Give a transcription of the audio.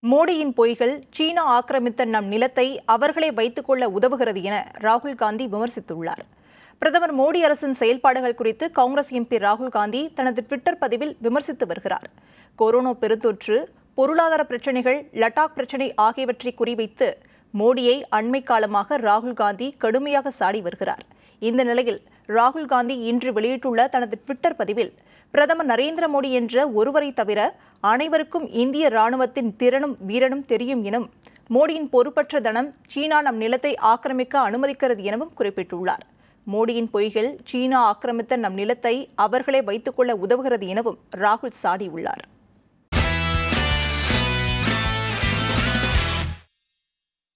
மோடியின் பொய்கள் சீனா ஆக்கிரமித்த நம் நிலத்தை அவர்களே வைத்துக் கொள்ள உதவுகிறது என ராகுல் காந்தி விமர்சித்துள்ளார் பிரதமர் மோடி அரசின் செயல்பாடுகள் குறித்து காங்கிரஸ் எம்பி ராகுல் காந்தி தனது ட்விட்டர் பதிவில் விமர்சித்து வருகிறார் கொரோனா பெருந்தொற்று பொருளாதார பிரச்சினைகள் லடாக் பிரச்சினை ஆகியவற்றை குறிவைத்து மோடியை அண்மை காலமாக ராகுல் காந்தி கடுமையாக சாடி வருகிறார் இந்த நிலையில் ராகுல் காந்தி இன்று வெளியிட்டுள்ள தனது ட்விட்டர் பதிவில் பிரதமர் நரேந்திர மோடி என்ற ஒருவரை தவிர அனைவருக்கும் இந்திய ராணுவத்தின் திறனும் வீரனும் தெரியும் எனும் மோடியின் பொறுப்பற்ற தனம் சீனா நம் நிலத்தை ஆக்கிரமிக்க அனுமதிக்கிறது எனவும் குறிப்பிட்டுள்ளார் மோடியின் பொய்கள் சீனா ஆக்கிரமித்த நம் நிலத்தை அவர்களே வைத்துக்கொள்ள உதவுகிறது எனவும் ராகுல் சாடியுள்ளார்